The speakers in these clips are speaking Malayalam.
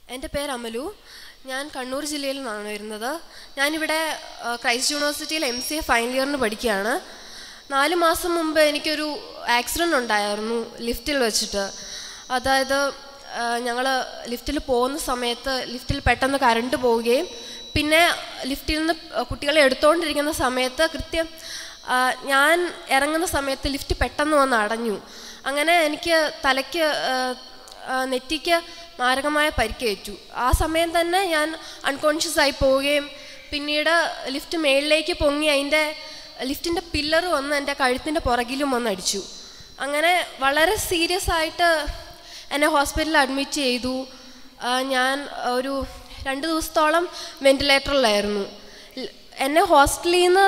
എൻ്റെ പേര് അമലു ഞാൻ കണ്ണൂർ ജില്ലയിൽ നിന്നാണ് വരുന്നത് ഞാനിവിടെ ആ, ക്രൈസ്റ്റ് യൂണിവേഴ്സിറ്റിയിൽ എം സി എ ഫൈനൽ ഇയറിന് പഠിക്കുകയാണ് നാല് മാസം മുമ്പ് എനിക്കൊരു ആക്സിഡൻ്റ് ഉണ്ടായിരുന്നു ലിഫ്റ്റിൽ വെച്ചിട്ട് അതായത് ഞങ്ങൾ ലിഫ്റ്റിൽ പോകുന്ന സമയത്ത് ലിഫ്റ്റിൽ പെട്ടെന്ന് കറണ്ട് പോവുകയും പിന്നെ ലിഫ്റ്റിൽ നിന്ന് കുട്ടികളെ എടുത്തുകൊണ്ടിരിക്കുന്ന സമയത്ത് കൃത്യം ആ, ഞാൻ ഇറങ്ങുന്ന സമയത്ത് ലിഫ്റ്റ് പെട്ടെന്ന് വന്ന് അടഞ്ഞു അങ്ങനെ എനിക്ക് തലയ്ക്ക് ആ, ആ, നെറ്റിക്ക് മാരകമായ പരിക്കേറ്റു ആ സമയം തന്നെ ഞാൻ അൺകോൺഷ്യസ് ആയി പോവുകയും പിന്നീട് ലിഫ്റ്റ് മേളിലേക്ക് പൊങ്ങി അതിൻ്റെ ലിഫ്റ്റിൻ്റെ പില്ലർ വന്ന് എൻ്റെ കഴുത്തിൻ്റെ പുറകിലും വന്ന് അടിച്ചു അങ്ങനെ വളരെ സീരിയസ് ആയിട്ട് എന്നെ ഹോസ്പിറ്റലിൽ അഡ്മിറ്റ് ചെയ്തു ആ, ഞാൻ ഒരു രണ്ട് ദിവസത്തോളം വെൻറ്റിലേറ്ററിലായിരുന്നു ൽ- എന്നെ ഹോസ്റ്റലിൽ നിന്ന്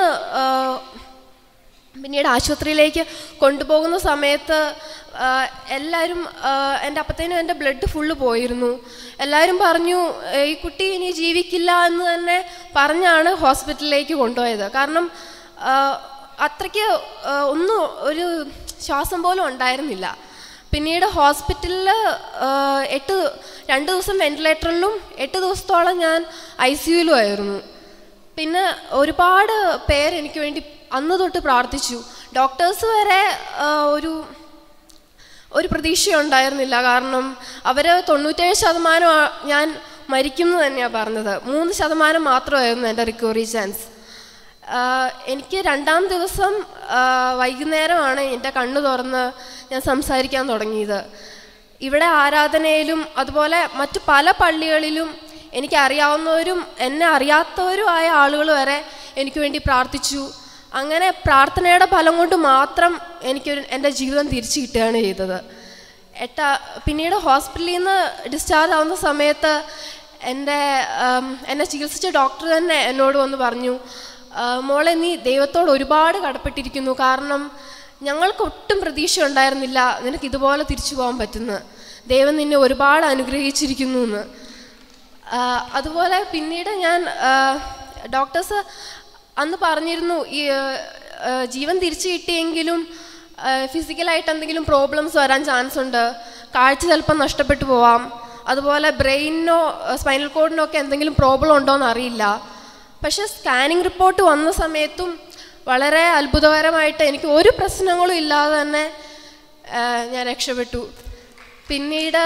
പിന്നീട് ആശുപത്രിയിലേക്ക് കൊണ്ടുപോകുന്ന സമയത്ത് ആ, എല്ലാവരും ആ, എൻ്റെ അപ്പത്തേനും എൻ്റെ ബ്ലഡ് ഫുള്ള് പോയിരുന്നു എല്ലാവരും പറഞ്ഞു "ഏ, ഈ കുട്ടി ഇനി ജീവിക്കില്ല എന്ന് തന്നെ പറഞ്ഞാണ് ഹോസ്പിറ്റലിലേക്ക് കൊണ്ടുപോയത് കാരണം ആ, അത്രയ്ക്ക് ആ, ഒന്നും ഒരു ശ്വാസം പോലും ഉണ്ടായിരുന്നില്ല പിന്നീട് ഹോസ്പിറ്റലിൽ എട്ട് രണ്ട് ദിവസം വെൻറ്റിലേറ്ററിലും എട്ട് ദിവസത്തോളം ഞാൻ ഐ സിയുലും ആയിരുന്നു പിന്നെ ഒരുപാട് പേര് എനിക്ക് വേണ്ടി അന്ന് തൊട്ട് പ്രാർത്ഥിച്ചു ഡോക്ടേഴ്സ് വരെ ആ, ഒരു ഒരു പ്രതീക്ഷ ഉണ്ടായിരുന്നില്ല കാരണം അവർ തൊണ്ണൂറ്റേഴ് ശതമാനം ആ- ഞാൻ മരിക്കും എന്ന് തന്നെയാണ് പറഞ്ഞത് മൂന്ന് ശതമാനം മാത്രമായിരുന്നു എൻ്റെ റിക്കവറി ചാൻസ് എനിക്ക് രണ്ടാം ദിവസം ആ, വൈകുന്നേരമാണ് എൻ്റെ കണ്ണ് തുറന്ന് ഞാൻ സംസാരിക്കാൻ തുടങ്ങിയത് ഇവിടെ ആരാധനയിലും അതുപോലെ മറ്റു പല പള്ളികളിലും എനിക്ക് അറിയാവുന്നവരും എന്നെ അറിയാത്തവരും ആയ ആളുകൾ വരെ എനിക്ക് വേണ്ടി പ്രാർത്ഥിച്ചു അങ്ങനെ പ്രാർത്ഥനയുടെ ഫലം കൊണ്ട് മാത്രം എനിക്കൊരു എൻ്റെ ജീവിതം തിരിച്ചു കിട്ടുകയാണ് ചെയ്തത് എട്ടാ പിന്നീട് ഹോസ്പിറ്റലിൽ നിന്ന് ഡിസ്ചാർജ് ആവുന്ന സമയത്ത് എൻ്റെ ആം, എന്നെ ചികിത്സിച്ച ഡോക്ടർ തന്നെ എന്നോട് വന്ന് പറഞ്ഞു "ആ, മോളെ നീ ദൈവത്തോട് ഒരുപാട് കടപ്പെട്ടിരിക്കുന്നു കാരണം ഞങ്ങൾക്ക് ഒട്ടും പ്രതീക്ഷ ഉണ്ടായിരുന്നില്ല നിനക്ക് ഇതുപോലെ തിരിച്ചു പോകാൻ പറ്റുന്നു ദൈവം നിന്നെ ഒരുപാട് അനുഗ്രഹിച്ചിരിക്കുന്നു എന്ന് ആ, അതുപോലെ പിന്നീട് ഞാൻ ഡോക്ടേഴ്സ് അന്ന് പറഞ്ഞിരുന്നു ഈ ആ, ആ, ജീവൻ തിരിച്ചു കിട്ടിയെങ്കിലും ഫിസിക്കലായിട്ട് എന്തെങ്കിലും പ്രോബ്ലംസ് വരാൻ ചാൻസ് ഉണ്ട് കാഴ്ച ചിലപ്പോൾ നഷ്ടപ്പെട്ടു പോവാം അതുപോലെ ബ്രെയിനിനോ സ്പൈനൽ കോഡിനോ ഒക്കെ എന്തെങ്കിലും പ്രോബ്ലം ഉണ്ടോ എന്ന് അറിയില്ല പക്ഷേ സ്കാനിങ് റിപ്പോർട്ട് വന്ന സമയത്തും വളരെ അത്ഭുതകരമായിട്ട് എനിക്ക് ഒരു പ്രശ്നങ്ങളും ഇല്ലാതെ തന്നെ ആ, ഞാൻ രക്ഷപ്പെട്ടു പിന്നീട്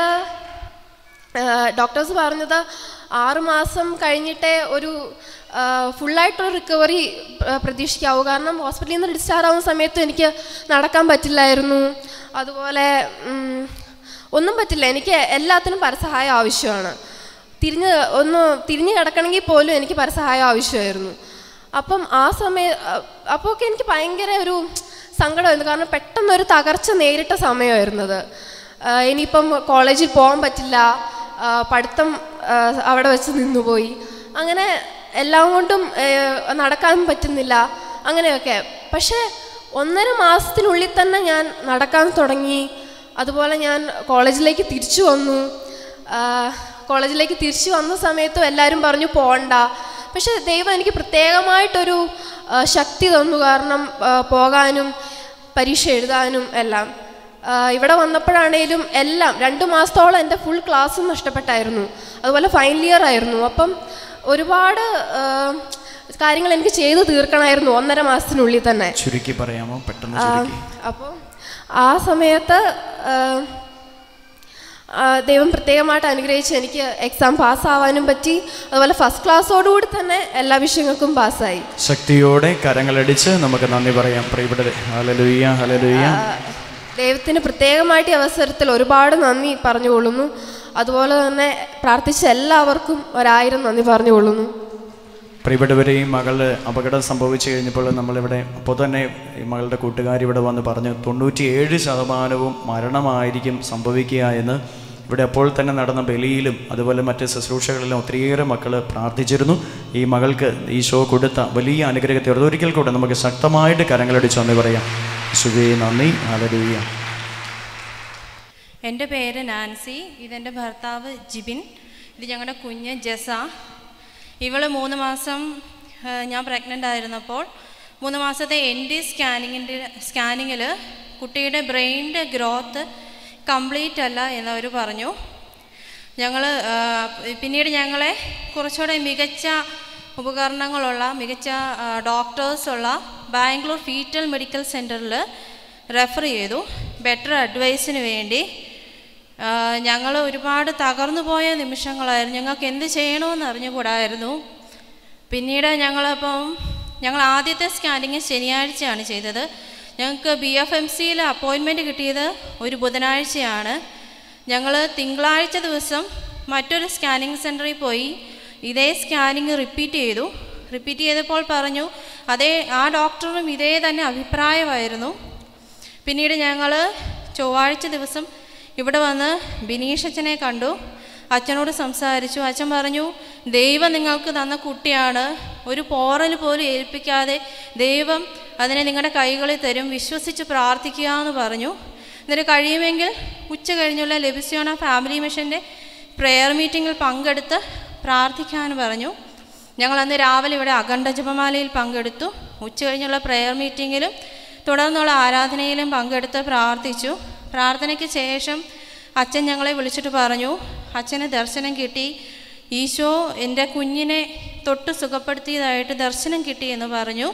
ഡോക്ടേഴ്സ് പറഞ്ഞത് ആറ് മാസം കഴിഞ്ഞിട്ടേ ഒരു ഫുള്ളായിട്ടൊരു റിക്കവറി പ്രതീക്ഷിക്കാവൂ കാരണം ഹോസ്പിറ്റലിൽ നിന്ന് ഡിസ്ചാർജ് ആവുന്ന സമയത്തും എനിക്ക് നടക്കാൻ പറ്റില്ലായിരുന്നു അതുപോലെ ഉം, ഒന്നും പറ്റില്ല എനിക്ക് എല്ലാത്തിനും പരസഹായം ആവശ്യമാണ് തിരിഞ്ഞ് ഒന്ന് തിരിഞ്ഞ് കിടക്കണമെങ്കിൽ പോലും എനിക്ക് പരസഹായം ആവശ്യമായിരുന്നു അപ്പം ആ സമയം അപ്പോൾ ഒക്കെ എനിക്ക് ഭയങ്കര ഒരു സങ്കടമായിരുന്നു കാരണം പെട്ടെന്നൊരു തകർച്ച നേരിട്ട സമയമായിരുന്നത് ആ, ഇനിയിപ്പം കോളേജിൽ പോകാൻ പറ്റില്ല ആ, പഠിത്തം ആ, അവിടെ വെച്ച് നിന്നുപോയി അങ്ങനെ എല്ലാം കൊണ്ടും ഏ, നടക്കാൻ പറ്റുന്നില്ല അങ്ങനെയൊക്കെ പക്ഷേ ഒന്നര മാസത്തിനുള്ളിൽ തന്നെ ഞാൻ നടക്കാൻ തുടങ്ങി അതുപോലെ ഞാൻ കോളേജിലേക്ക് തിരിച്ചു വന്നു ആ, കോളേജിലേക്ക് തിരിച്ചു വന്ന സമയത്തും എല്ലാവരും പറഞ്ഞു പോകണ്ട പക്ഷെ ദൈവം എനിക്ക് പ്രത്യേകമായിട്ടൊരു ആ, ശക്തി തന്നു കാരണം ആ, പോകാനും പരീക്ഷ എഴുതാനും എല്ലാം ആ, ഇവിടെ വന്നപ്പോഴാണേലും എല്ലാം രണ്ട് മാസത്തോളം എൻ്റെ ഫുൾ ക്ലാസ്സും നഷ്ടപ്പെട്ടായിരുന്നു അതുപോലെ ഫൈനൽ ഇയർ ആയിരുന്നു അപ്പം ഒരുപാട് ആ, കാര്യങ്ങൾ എനിക്ക് ചെയ്തു തീർക്കണമായിരുന്നു ഒന്നര മാസത്തിനുള്ളിൽ തന്നെ ചുരുക്കി പറയാമോ പെട്ടെന്ന് ആ, ചുരുക്കി അപ്പോൾ ആ സമയത്ത് ആ, ആ, ദൈവം പ്രത്യേകമായിട്ട് അനുഗ്രഹിച്ച് എനിക്ക് എക്സാം പാസ്സാവാനും പറ്റി അതുപോലെ ഫസ്റ്റ് ക്ലാസ്സോടുകൂടി തന്നെ എല്ലാ വിഷയങ്ങൾക്കും പാസ്സായി ശക്തിയോടെ കരങ്ങളടിച്ച് നമുക്ക് നന്ദി പറയാം പ്രിയപ്പെട്ടത് ഹലലുയ്യ ഹലലുയ്യ ദൈവത്തിന് പ്രത്യേകമായിട്ട് ഈ അവസരത്തിൽ ഒരുപാട് നന്ദി പറഞ്ഞുകൊള്ളുന്നു അതുപോലെ തന്നെ പ്രാർത്ഥിച്ച എല്ലാവർക്കും ഒരായിരം നന്ദി പറഞ്ഞുകൊള്ളുന്നു പ്രിയപ്പെട്ടവരെയും മകള് അപകടം സംഭവിച്ചു കഴിഞ്ഞപ്പോൾ നമ്മളിവിടെ അപ്പോൾ തന്നെ ഈ മകളുടെ കൂട്ടുകാർ ഇവിടെ വന്ന് പറഞ്ഞു തൊണ്ണൂറ്റിയേഴ് ശതമാനവും മരണമായിരിക്കും സംഭവിക്കുക എന്ന് ഇവിടെ അപ്പോൾ തന്നെ നടന്ന ബലിയിലും അതുപോലെ മറ്റ് ശുശ്രൂഷകളിലും ഒത്തിരിയേറെ മക്കൾ പ്രാർത്ഥിച്ചിരുന്നു ഈ മകൾക്ക് ഈശോ കൊടുത്ത വലിയ അനുഗ്രഹത്തെ ഒരിക്കൽ കൂടെ നമുക്ക് ശക്തമായിട്ട് കരങ്ങളടിച്ചു എന്ന് പറയാം സുഖേ നന്ദി ഹല്ലേലൂയ എൻ്റെ പേര് നാൻസി ഇതെൻ്റെ ഭർത്താവ് ജിബിൻ ഇത് ഞങ്ങളുടെ കുഞ്ഞ് ജസ ഇവള് മൂന്ന് മാസം ആ, ഞാൻ പ്രഗ്നൻ്റ് ആയിരുന്നപ്പോൾ മൂന്ന് മാസത്തെ എൻ ഡി സ്കാനിങ്ങിൻ്റെ സ്കാനിങ്ങിൽ കുട്ടിയുടെ ബ്രെയിനിൻ്റെ ഗ്രോത്ത് കംപ്ലീറ്റ് അല്ല എന്നവർ പറഞ്ഞു ഞങ്ങൾ പിന്നീട് ഞങ്ങളെ കുറച്ചുകൂടെ മികച്ച ഉപകരണങ്ങളുള്ള മികച്ച ഡോക്ടേഴ്സുള്ള ബാംഗ്ലൂർ ഫീറ്റൽ മെഡിക്കൽ സെൻറ്ററിൽ റെഫർ ചെയ്തു ബെറ്റർ അഡ്വൈസിന് വേണ്ടി ഞങ്ങൾ ഒരുപാട് തകർന്നു പോയ നിമിഷങ്ങളായിരുന്നു ഞങ്ങൾക്ക് എന്ത് ചെയ്യണമെന്ന് അറിഞ്ഞുകൂടായിരുന്നു പിന്നീട് ഞങ്ങളപ്പം ഞങ്ങൾ ആദ്യത്തെ സ്കാനിങ് ശനിയാഴ്ചയാണ് ചെയ്തത് ഞങ്ങൾക്ക് ബി എഫ് എം സിയിൽ അപ്പോയിൻമെൻറ്റ് കിട്ടിയത് ഒരു ബുധനാഴ്ചയാണ് ഞങ്ങൾ തിങ്കളാഴ്ച ദിവസം മറ്റൊരു സ്കാനിങ് സെൻറ്ററിൽ പോയി ഇതേ സ്കാനിങ് റിപ്പീറ്റ് ചെയ്തു റിപ്പീറ്റ് ചെയ്തപ്പോൾ പറഞ്ഞു അതേ ആ ഡോക്ടറും ഇതേ തന്നെ അഭിപ്രായമായിരുന്നു പിന്നീട് ഞങ്ങൾ ചൊവ്വാഴ്ച ദിവസം ഇവിടെ വന്ന് ബിനീഷ് അച്ഛനെ കണ്ടു അച്ഛനോട് സംസാരിച്ചു അച്ഛൻ പറഞ്ഞു ദൈവം നിങ്ങൾക്ക് തന്ന കുട്ടിയാണ് ഒരു പോറൽ പോലും ഏൽപ്പിക്കാതെ ദൈവം അതിനെ നിങ്ങളുടെ കൈകളിൽ തരും വിശ്വസിച്ച് പ്രാർത്ഥിക്കുക എന്ന് പറഞ്ഞു എന്നിട്ട് കഴിയുമെങ്കിൽ ഉച്ച കഴിഞ്ഞുള്ള ലഭിസിയോണ ഫാമിലി മിഷൻ്റെ പ്രെയർ മീറ്റിങ്ങിൽ പങ്കെടുത്ത് പ്രാർത്ഥിക്കാൻ പറഞ്ഞു ഞങ്ങൾ അന്ന് രാവിലെ ഇവിടെ അഖണ്ഡ ജപമാലയിൽ പങ്കെടുത്തു ഉച്ച കഴിഞ്ഞുള്ള പ്രെയർ മീറ്റിങ്ങിലും തുടർന്നുള്ള ആരാധനയിലും പങ്കെടുത്ത് പ്രാർത്ഥിച്ചു പ്രാർത്ഥനയ്ക്ക് ശേഷം അച്ഛൻ ഞങ്ങളെ വിളിച്ചിട്ട് പറഞ്ഞു അച്ഛന് ദർശനം കിട്ടി ഈശോ എൻ്റെ കുഞ്ഞിനെ തൊട്ട് സുഖപ്പെടുത്തിയതായിട്ട് ദർശനം കിട്ടി എന്ന് പറഞ്ഞു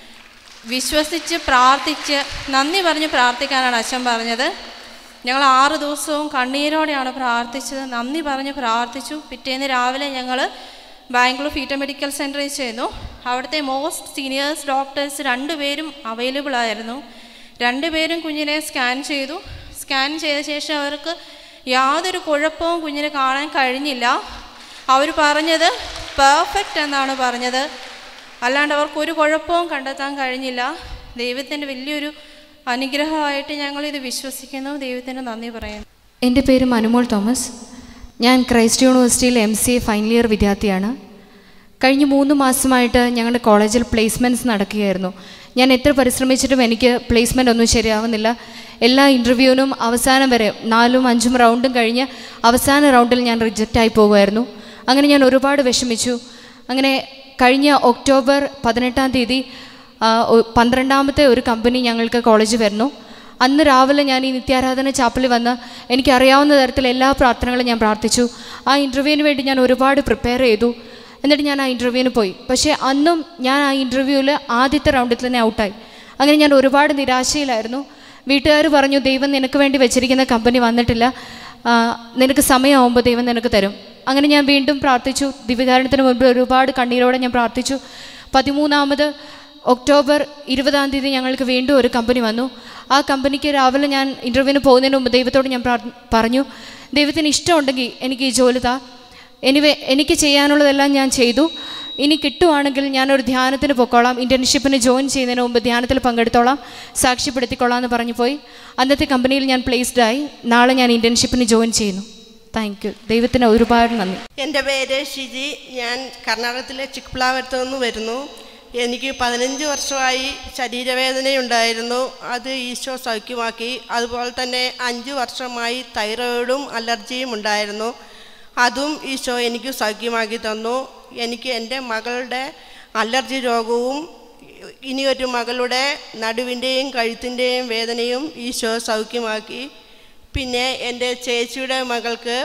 വിശ്വസിച്ച് പ്രാർത്ഥിച്ച് നന്ദി പറഞ്ഞ് പ്രാർത്ഥിക്കാനാണ് അച്ഛൻ പറഞ്ഞത് ഞങ്ങൾ ആറ് ദിവസവും കണ്ണീരോടെയാണ് പ്രാർത്ഥിച്ചത് നന്ദി പറഞ്ഞ് പ്രാർത്ഥിച്ചു പിറ്റേന്ന് രാവിലെ ഞങ്ങൾ ബാംഗ്ലൂർ ഫീറ്റ മെഡിക്കൽ സെൻറ്ററിൽ ചെന്നു അവിടുത്തെ മോസ്റ്റ് സീനിയേഴ്സ് ഡോക്ടേഴ്സ് രണ്ടുപേരും അവൈലബിൾ ആയിരുന്നു രണ്ടുപേരും കുഞ്ഞിനെ സ്കാൻ ചെയ്തു സ്കാൻ ചെയ്ത ശേഷം അവർക്ക് യാതൊരു കുഴപ്പവും കുഞ്ഞിനെ കാണാൻ കഴിഞ്ഞില്ല അവർ പറഞ്ഞത് പെർഫെക്റ്റ് എന്നാണ് പറഞ്ഞത് അല്ലാണ്ട് അവർക്ക് ഒരു കുഴപ്പവും കണ്ടെത്താൻ കഴിഞ്ഞില്ല ദൈവത്തിൻ്റെ വലിയൊരു അനുഗ്രഹമായിട്ട് ഞങ്ങളിത് വിശ്വസിക്കുന്നു ദൈവത്തിന് നന്ദി പറയുന്നു എൻ്റെ പേര് മനുമോൾ തോമസ് ഞാൻ ക്രൈസ്റ്റ് യൂണിവേഴ്സിറ്റിയിൽ M C A final year വിദ്യാർത്ഥിയാണ് കഴിഞ്ഞ മൂന്ന് മാസമായിട്ട് ഞങ്ങളുടെ കോളേജിൽ പ്ലേസ്മെൻറ്റ്സ് നടക്കുകയായിരുന്നു ഞാൻ എത്ര പരിശ്രമിച്ചിട്ടും എനിക്ക് പ്ലേസ്മെൻ്റ് ഒന്നും ശരിയാവുന്നില്ല എല്ലാ ഇൻ്റർവ്യൂവിനും അവസാനം വരെ നാലും അഞ്ചും റൗണ്ടും കഴിഞ്ഞ് അവസാന റൗണ്ടിൽ ഞാൻ റിജക്റ്റ് ആയി പോകുമായിരുന്നു അങ്ങനെ ഞാൻ ഒരുപാട് വിഷമിച്ചു അങ്ങനെ കഴിഞ്ഞ ഒക്ടോബർ പതിനെട്ടാം തീയതി ആ, ഒ- പന്ത്രണ്ടാമത്തെ ഒരു കമ്പനി ഞങ്ങൾക്ക് കോളേജിൽ വരുന്നു അന്ന് രാവിലെ ഞാൻ ഈ നിത്യാരാധന ചാപ്പലിൽ വന്ന് എനിക്കറിയാവുന്ന തരത്തിൽ എല്ലാ പ്രാർത്ഥനകളും ഞാൻ പ്രാർത്ഥിച്ചു ആ ഇൻ്റർവ്യൂവിന് വേണ്ടി ഞാൻ ഒരുപാട് പ്രിപ്പയർ ചെയ്തു എന്നിട്ട് ഞാൻ ആ ഇൻ്റർവ്യൂവിന് പോയി പക്ഷേ അന്നും ഞാൻ ആ ഇൻ്റർവ്യൂവിൽ ആദ്യത്തെ റൗണ്ടിൽ തന്നെ ഔട്ടായി അങ്ങനെ ഞാൻ ഒരുപാട് നിരാശയിലായിരുന്നു വീട്ടുകാർ പറഞ്ഞു ദൈവം നിനക്ക് വേണ്ടി വെച്ചിരിക്കുന്ന കമ്പനി വന്നിട്ടില്ല ആ, നിനക്ക് സമയമാകുമ്പോൾ ദൈവം നിനക്ക് തരും അങ്ങനെ ഞാൻ വീണ്ടും പ്രാർത്ഥിച്ചു ദിവ്യകാരണത്തിന് മുൻപ് ഒരുപാട് കണ്ണീരോടെ ഞാൻ പ്രാർത്ഥിച്ചു പതിമൂന്നാമത് ഒക്ടോബർ ഇരുപതാം തീയതി ഞങ്ങൾക്ക് വീണ്ടും ഒരു കമ്പനി വന്നു ആ കമ്പനിക്ക് രാവിലെ ഞാൻ ഇൻ്റർവ്യൂവിന് പോകുന്നതിന് മുമ്പ് ദൈവത്തോട് ഞാൻ പ്രാർ- പറഞ്ഞു ദൈവത്തിന് ഇഷ്ടമുണ്ടെങ്കിൽ എനിക്ക് ഈ ജോലി താ എനിവേ എനിക്ക് ചെയ്യാനുള്ളതെല്ലാം ഞാൻ ചെയ്തു ഇനി കിട്ടുവാണെങ്കിൽ ഞാനൊരു ധ്യാനത്തിന് പൊക്കോളാം ഇൻറ്റേൺഷിപ്പിന് ജോയിൻ ചെയ്യുന്നതിന് മുമ്പ് ധ്യാനത്തിൽ പങ്കെടുത്തോളാം സാക്ഷ്യപ്പെടുത്തിക്കൊള്ളാം എന്ന് പറഞ്ഞു പോയി അന്നത്തെ കമ്പനിയിൽ ഞാൻ പ്ലേസ്ഡ് ആയി നാളെ ഞാൻ ഇൻറ്റേൺഷിപ്പിന് ജോയിൻ ചെയ്യുന്നു താങ്ക് യു ദൈവത്തിന് ഒരുപാട് നന്ദി എൻ്റെ പേര് ഷിജി ഞാൻ കർണാടകത്തിലെ ചിക്പ്ലാവരത്ത് നിന്ന് വരുന്നു എനിക്ക് പതിനഞ്ച് വർഷമായി ശരീരവേദനയുണ്ടായിരുന്നു അത് ഈശോ സൗഖ്യമാക്കി അതുപോലെ തന്നെ അഞ്ച് വർഷമായി തൈറോയിഡും അലർജിയും ഉണ്ടായിരുന്നു അതും ഈശോ എനിക്ക് സൗഖ്യമാക്കി തന്നു എനിക്ക് എൻ്റെ മകളുടെ അലർജി രോഗവും ഇനിയൊരു മകളുടെ നടുവിൻ്റെയും കഴുത്തിൻ്റെയും വേദനയും ഈശോ സൗഖ്യമാക്കി പിന്നെ എൻ്റെ ചേച്ചിയുടെ മകൾക്ക്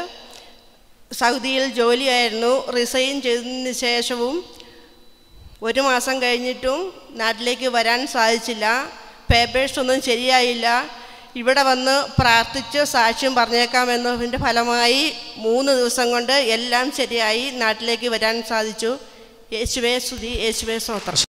സൗദിയിൽ ജോലിയായിരുന്നു റിസൈൻ ചെയ്തതിന് ശേഷവും ഒരു മാസം കഴിഞ്ഞിട്ടും നാട്ടിലേക്ക് വരാൻ സാധിച്ചില്ല പേപ്പേഴ്സ് ഒന്നും ശരിയായില്ല ഇവിടെ വന്ന് പ്രാർത്ഥിച്ച് സാക്ഷ്യം പറഞ്ഞേക്കാമെന്നതിൻ്റെ ഫലമായി മൂന്ന് ദിവസം കൊണ്ട് എല്ലാം ശരിയായി നാട്ടിലേക്ക് വരാൻ സാധിച്ചു യേശുവേ സ്തുതി യേശുവേ സ്തോത്രം